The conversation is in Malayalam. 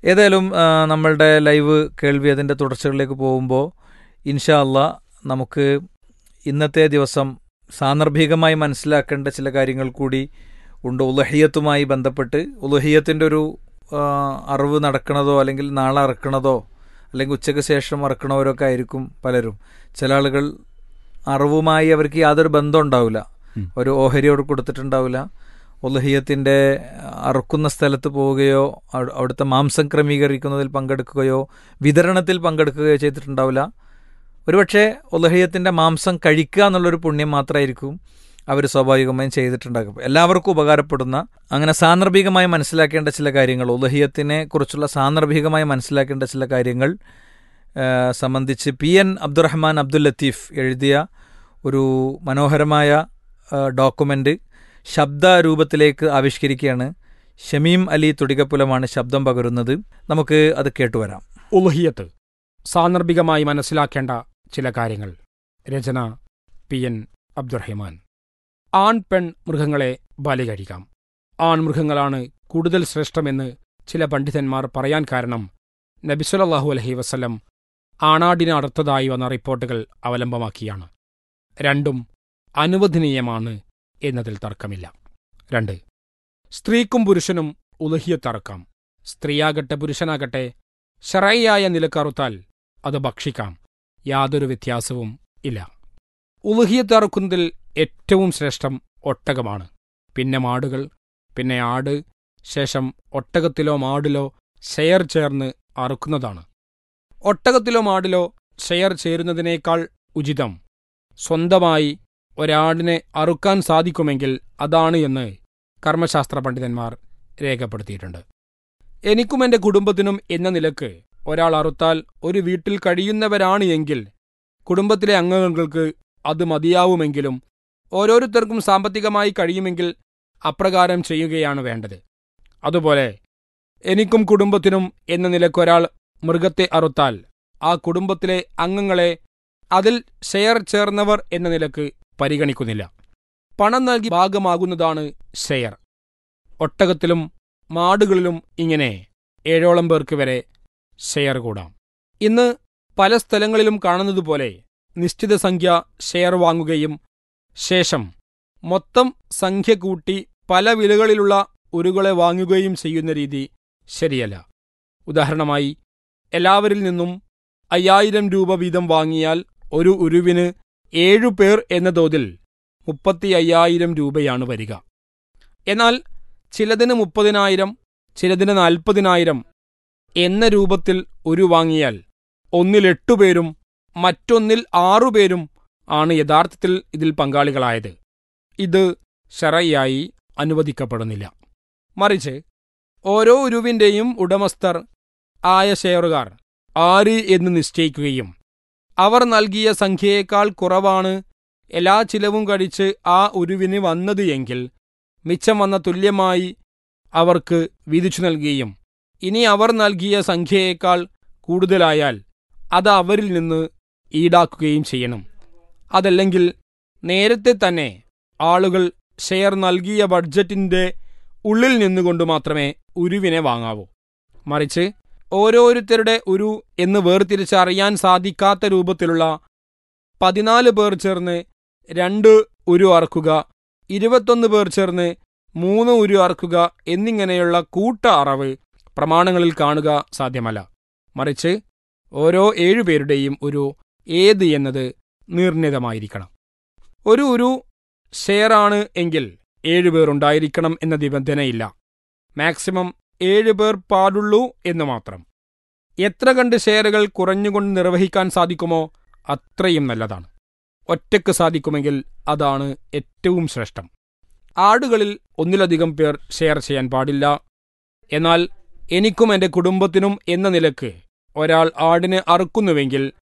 ഏതായാലും ആ, നമ്മളുടെ ലൈവ് കേൾവി അതിൻ്റെ തുടർച്ചകളിലേക്ക് പോകുമ്പോൾ ഇൻഷാ അല്ലാ നമുക്ക് ഇന്നത്തെ ദിവസം സാന്ദർഭികമായി മനസ്സിലാക്കേണ്ട ചില കാര്യങ്ങൾ കൂടി ഉണ്ട് ഉലഹിയത്തുമായി ബന്ധപ്പെട്ട് ഉലഹിയത്തിൻ്റെ ഒരു ആ, അറിവ് നടക്കണതോ അല്ലെങ്കിൽ നാളെ അറക്കണതോ അല്ലെങ്കിൽ ഉച്ചയ്ക്ക് ശേഷം അറക്കണവരൊക്കെ ആയിരിക്കും പലരും ചില ആളുകൾ അറിവുമായി അവർക്ക് യാതൊരു ബന്ധം ഉണ്ടാവില്ല ഉം. ഒരു ഓഹരിയോട് കൊടുത്തിട്ടുണ്ടാവില്ല ഉലഹിയത്തിൻ്റെ അറുക്കുന്ന സ്ഥലത്ത് പോവുകയോ അവി- അവിടുത്തെ മാംസം ക്രമീകരിക്കുന്നതിൽ പങ്കെടുക്കുകയോ വിതരണത്തിൽ പങ്കെടുക്കുകയോ ചെയ്തിട്ടുണ്ടാവില്ല ഒരുപക്ഷെ ഉലഹിയത്തിൻ്റെ മാംസം കഴിക്കുക എന്നുള്ളൊരു പുണ്യം മാത്രമായിരിക്കും അവർ സ്വാഭാവികമായും ചെയ്തിട്ടുണ്ടാകും എല്ലാവർക്കും ഉപകാരപ്പെടുന്ന അങ്ങനെ സാന്ദർഭികമായി മനസ്സിലാക്കേണ്ട ചില കാര്യങ്ങൾ ഉലഹിയത്തിനെ കുറിച്ചുള്ള സാന്ദർഭികമായി മനസ്സിലാക്കേണ്ട ചില കാര്യങ്ങൾ ആ, സംബന്ധിച്ച് പി എൻ അബ്ദുറഹ്മാൻ അബ്ദുൽ ലത്തീഫ് എഴുതിയ ഒരു മനോഹരമായ ഡോക്യുമെൻ്റ് ശബ്ദ രൂപത്തിലേക്ക് ആവിഷ്കരിക്കുകയാണ് ഷമീം അലി തുടികപ്പുലമാണ് ശബ്ദം പകരുന്നത് നമുക്ക് അത് കേട്ടുവരാം ഉൽഹിയത്ത് സാന്ദർഭികമായി മനസ്സിലാക്കേണ്ട ചില കാര്യങ്ങൾ രചന പി എൻ അബ്ദുറഹിമാൻ ആൺ പെൺ മൃഗങ്ങളെ ബലി കഴിക്കാം ആൺമൃഗങ്ങളാണ് കൂടുതൽ ശ്രേഷ്ഠമെന്ന് ചില പണ്ഡിതന്മാർ പറയാൻ കാരണം നബിസുലല്ലാഹു അലഹി വസ്ലം ആണാടിനെ അറുത്തതായി വന്ന റിപ്പോർട്ടുകൾ അവലംബമാക്കിയാണ് രണ്ടും അനുവദനീയമാണ് എന്നതിൽ തർക്കമില്ല രണ്ട് സ്ത്രീക്കും പുരുഷനും ഉലഹിയത്തറക്കാം സ്ത്രീയാകട്ടെ പുരുഷനാകട്ടെ ഷറയ്യായ നിലക്കറുത്താൽ അത് ഭക്ഷിക്കാം യാതൊരു വ്യത്യാസവും ഇല്ല ഉലുഹിയത്തറുക്കുന്നതിൽ ഏറ്റവും ശ്രേഷ്ഠം ഒട്ടകമാണ് പിന്നെ മാടുകൾ പിന്നെ ആട് ശേഷം ഒട്ടകത്തിലോ മാടിലോ ഷെയർ ചേർന്ന് അറുക്കുന്നതാണ് ഒട്ടകത്തിലോ മാടിലോ ഷെയർ ചേരുന്നതിനേക്കാൾ ഉചിതം സ്വന്തമായി ഒരാടിനെ അറുക്കാൻ സാധിക്കുമെങ്കിൽ അതാണ് എന്ന് കർമ്മശാസ്ത്ര പണ്ഡിതന്മാർ രേഖപ്പെടുത്തിയിട്ടുണ്ട് എനിക്കും എന്റെ കുടുംബത്തിനും എന്ന നിലക്ക് ഒരാൾ അറുത്താൽ ഒരു വീട്ടിൽ കഴിയുന്നവരാണ് എങ്കിൽ കുടുംബത്തിലെ അംഗങ്ങൾക്ക് അത് മതിയാവുമെങ്കിലും ഓരോരുത്തർക്കും സാമ്പത്തികമായി കഴിയുമെങ്കിൽ അപ്രകാരം ചെയ്യുകയാണ് വേണ്ടത് അതുപോലെ എനിക്കും കുടുംബത്തിനും എന്ന നിലക്കൊരാൾ മൃഗത്തെ അറുത്താൽ ആ കുടുംബത്തിലെ അംഗങ്ങളെ അതിൽ ഷെയർ ചേർന്നവർ എന്ന നിലക്ക് പരിഗണിക്കുന്നില്ല പണം നൽകി ഭാഗമാകുന്നതാണ് ഷെയർ ഒട്ടകത്തിലും മാടുകളിലും ഇങ്ങനെ ഏഴോളം പേർക്ക് വരെ ഷെയർ കൂടാം ഇന്ന് പല സ്ഥലങ്ങളിലും കാണുന്നതുപോലെ നിശ്ചിത സംഖ്യ ഷെയർ വാങ്ങുകയും ശേഷം മൊത്തം സംഖ്യ കൂട്ടി പല വിലകളിലുള്ള ഉരുകളെ വാങ്ങുകയും ചെയ്യുന്ന രീതി ശരിയല്ല ഉദാഹരണമായി എല്ലാവരിൽ നിന്നും അയ്യായിരം രൂപ വീതം വാങ്ങിയാൽ ഒരു ഉരുവിന് ഏഴു പേർ എന്ന തോതിൽ മുപ്പത്തി അയ്യായിരം രൂപയാണ് വരിക എന്നാൽ ചിലതിന് മുപ്പതിനായിരം ചിലതിന് നാൽപ്പതിനായിരം എന്ന രൂപത്തിൽ ഒരു വാങ്ങിയാൽ ഒന്നിൽ എട്ടുപേരും മറ്റൊന്നിൽ ആറുപേരും ആണ് യഥാർത്ഥത്തിൽ ഇതിൽ പങ്കാളികളായത് ഇത് ഷറയായി അനുവദിക്കപ്പെടുന്നില്ല മറിച്ച് ഓരോ ഉരുവിന്റെയും ഉടമസ്ഥർ ആയ ഷെയറുകാർ ആര് എന്ന് നിശ്ചയിക്കുകയും അവർ നൽകിയ സംഖ്യയേക്കാൾ കുറവാണ് എല്ലാ ചിലവും കഴിച്ച് ആ ഉരുവിന് വന്നത് എങ്കിൽ മിച്ചം വന്ന തുല്യമായി അവർക്ക് വിധിച്ചു നൽകുകയും ഇനി അവർ നൽകിയ സംഖ്യയേക്കാൾ കൂടുതലായാൽ അത് അവരിൽ നിന്ന് ഈടാക്കുകയും ചെയ്യണം അതല്ലെങ്കിൽ നേരത്തെ തന്നെ ആളുകൾ ഷെയർ നൽകിയ ബഡ്ജറ്റിന്റെ ഉള്ളിൽ നിന്നുകൊണ്ട് മാത്രമേ ഉരുവിനെ വാങ്ങാവൂ മറിച്ച് ഓരോരുത്തരുടെ ഉരു എന്ന് വേർതിരിച്ചറിയാൻ സാധിക്കാത്ത രൂപത്തിലുള്ള പതിനാല് പേർ ചേർന്ന് രണ്ട് ഉരു അറക്കുക ഇരുപത്തൊന്ന് പേർ ചേർന്ന് മൂന്ന് ഉരു അറക്കുക എന്നിങ്ങനെയുള്ള കൂട്ട അറവ് പ്രമാണങ്ങളിൽ കാണുക സാധ്യമല്ല മറിച്ച് ഓരോ ഏഴുപേരുടെയും ഒരു ഏത് എന്നത് നിർണിതമായിരിക്കണം ഒരു ഒരു ഷെയറാണ് എങ്കിൽ ഏഴുപേർ ഉണ്ടായിരിക്കണം എന്ന നിബന്ധനയില്ല മാക്സിമം ഏഴുപേർ പാടുള്ളൂ എന്ന് മാത്രം എത്ര കണ്ട് ഷെയറുകൾ കുറഞ്ഞുകൊണ്ട് നിർവഹിക്കാൻ സാധിക്കുമോ അത്രയും നല്ലതാണ് ഒറ്റയ്ക്ക് സാധിക്കുമെങ്കിൽ അതാണ് ഏറ്റവും ശ്രേഷ്ഠം ആടുകളിൽ ഒന്നിലധികം പേർ ഷെയർ ചെയ്യാൻ പാടില്ല എന്നാൽ എനിക്കും എന്റെ കുടുംബത്തിനും എന്ന നിലക്ക് ഒരാൾ ആടിനെ അറുക്കുന്നുവെങ്കിൽ